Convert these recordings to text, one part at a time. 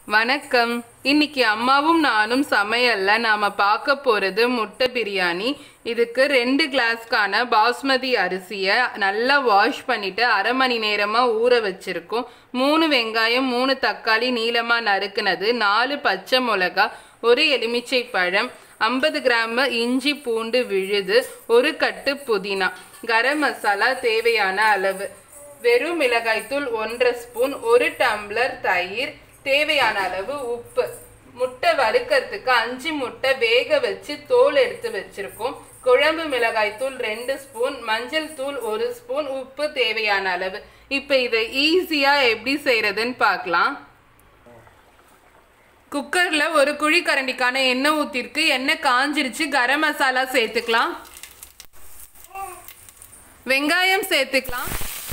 வணக்கம் இன்னைக்கு அம்மாவும் நானும் சமையல்ல நாம பார்க்க போறது முட்டை பிரியாணி இதுக்கு ரெண்டு கிளாஸ்க்கான பாஸ்மதி அரிசியை நல்லா வாஷ் பண்ணிட்டு அரை மணி நேரமா ஊற வச்சிருக்கோம் மூணு வெங்காயம் மூணு தக்காளி நீளமா நறுக்குனது நாலு பச்சை மிளகா ஒரு எலுமிச்சை பழம் ஐம்பது கிராம் இஞ்சி பூண்டு விழுது ஒரு கட்டு புதினா கரம் மசாலா தேவையான அளவு வெறும் மிளகாய்த்தூள் ஒன்றரை ஸ்பூன் ஒரு டம்ளர் தயிர் தேவையான அளவு உப்பு முட்டை வறுக்கிறதுக்கு அஞ்சு முட்டை வேக வச்சு தோல் எடுத்து வச்சிருக்கோம் குழம்பு மிளகாய்த்தூள் ரெண்டு ஸ்பூன் மஞ்சள் தூள் ஒரு ஸ்பூன் உப்பு தேவையான அளவு இப்போ இதை ஈஸியாக எப்படி செய்யறதுன்னு பார்க்கலாம் குக்கரில் ஒரு குழி கரண்டிக்கான எண்ணெய் ஊற்றிருக்கு எண்ணெய் காஞ்சிருச்சு கரம் மசாலா சேர்த்துக்கலாம் வெங்காயம் சேர்த்துக்கலாம்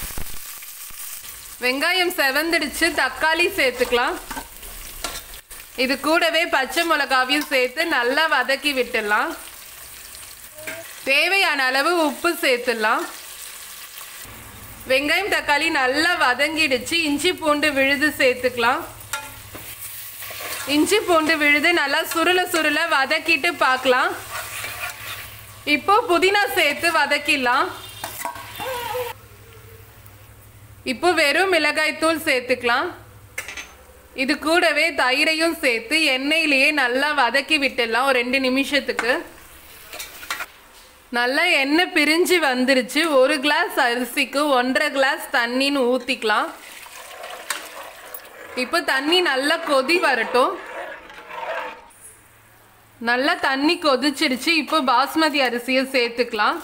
வெங்காயம் செவந்துடுச்சு தக்காளி சேர்த்துக்கலாம் இது கூடவே பச்சை மிளகாவையும் சேர்த்து நல்லா வதக்கி விட்டுடலாம் தேவையான அளவு உப்பு சேர்த்துடலாம் வெங்காயம் தக்காளி நல்லா வதங்கிடுச்சு இஞ்சி பூண்டு விழுது சேர்த்துக்கலாம் இஞ்சி பூண்டு விழுது நல்லா சுருள சுருள வதக்கிட்டு பார்க்கலாம் இப்போ புதினா சேர்த்து வதக்கிடலாம் இப்போ வெறும் மிளகாய் தூள் சேர்த்துக்கலாம் இது கூடவே தயிரையும் சேர்த்து எண்ணெயிலேயே நல்லா வதக்கி விட்டுடலாம் ஒரு ரெண்டு நிமிஷத்துக்கு நல்லா எண்ணெய் பிரிஞ்சு வந்துருச்சு ஒரு கிளாஸ் அரிசிக்கு ஒன்றரை கிளாஸ் தண்ணின்னு ஊற்றிக்கலாம் இப்போ தண்ணி நல்லா கொதி வரட்டும் நல்லா தண்ணி கொதிச்சிடுச்சு இப்போ பாஸ்மதி அரிசியை சேர்த்துக்கலாம்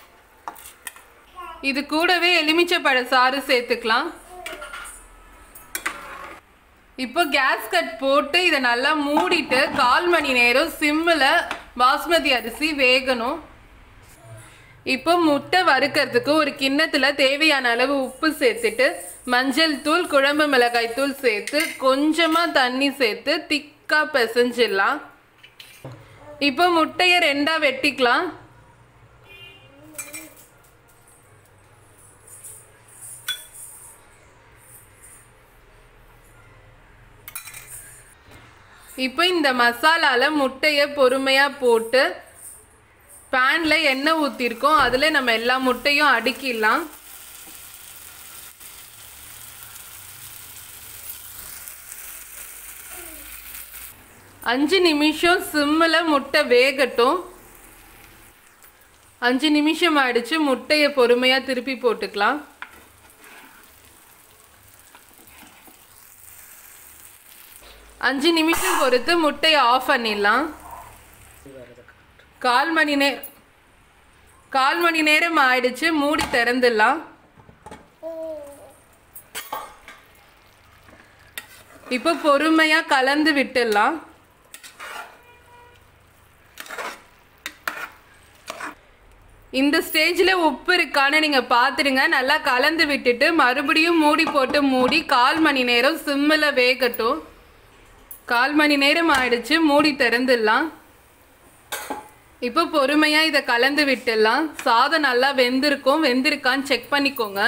இது கூடவே எலுமிச்சைப்பழ சாறு சேர்த்துக்கலாம் இப்போ கேஸ் கட் போட்டு இதை நல்லா மூடிட்டு கால் மணி நேரம் சிம்மில் பாஸ்மதி அரிசி வேகணும் இப்போ முட்டை வறுக்கிறதுக்கு ஒரு கிண்ணத்தில் தேவையான அளவு உப்பு சேர்த்துட்டு மஞ்சள் தூள் குழம்பு மிளகாய் தூள் சேர்த்து கொஞ்சமாக தண்ணி சேர்த்து திக்காக பிசைஞ்சிடலாம் இப்போ முட்டையை ரெண்டாக வெட்டிக்கலாம் இப்போ இந்த மசாலால முட்டையை பொறுமையாக போட்டு பேனில் எண்ணெய் ஊற்றிருக்கோம் அதில் நம்ம எல்லா முட்டையும் அடுக்கிடலாம் அஞ்சு நிமிஷம் சிம்மில் முட்டை வேகட்டும் அஞ்சு நிமிஷம் ஆயிடுச்சு முட்டையை பொறுமையாக திருப்பி போட்டுக்கலாம் அஞ்சு நிமிஷம் பொறுத்து முட்டையை ஆஃப் பண்ணிடலாம் கால் மணி நேரம் கால் மணி நேரம் ஆயிடுச்சு மூடி திறந்துடலாம் இப்போ பொறுமையா கலந்து விட்டுடலாம் இந்த ஸ்டேஜில் உப்பு இருக்கான்னு நீங்கள் பார்த்துடுங்க நல்லா கலந்து விட்டுட்டு மறுபடியும் மூடி போட்டு மூடி கால் மணி நேரம் சிம்மில் வேகட்டும் கால் மணி நேரம் ஆயிடுச்சு மூடி திறந்துடலாம் இப்போ பொறுமையாக இதை கலந்து விட்டுடலாம் சாதம் நல்லா வெந்திருக்கும் வெந்திருக்கான்னு செக் பண்ணிக்கோங்க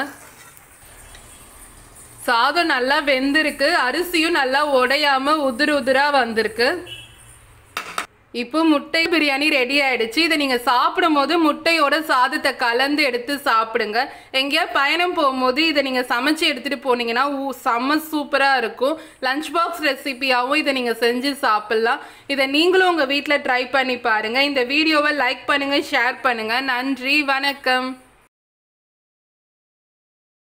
சாதம் நல்லா வெந்திருக்கு அரிசியும் நல்லா உடையாம உதிர் உதிரா வந்திருக்கு இப்போ முட்டை பிரியாணி ரெடி ஆயிடுச்சு இதை நீங்கள் சாப்பிடும்போது முட்டையோட சாதத்தை கலந்து எடுத்து சாப்பிடுங்க எங்கேயா பயணம் போகும்போது இதை நீங்கள் சமைச்சு எடுத்துகிட்டு போனீங்கன்னா ஊ செம்ம சூப்பராக இருக்கும் லஞ்ச் பாக்ஸ் ரெசிபியாகவும் இதை நீங்கள் செஞ்சு சாப்பிட்லாம் இதை நீங்களும் உங்கள் வீட்டில் ட்ரை பண்ணி பாருங்கள் இந்த வீடியோவை லைக் பண்ணுங்கள் ஷேர் பண்ணுங்கள் நன்றி வணக்கம்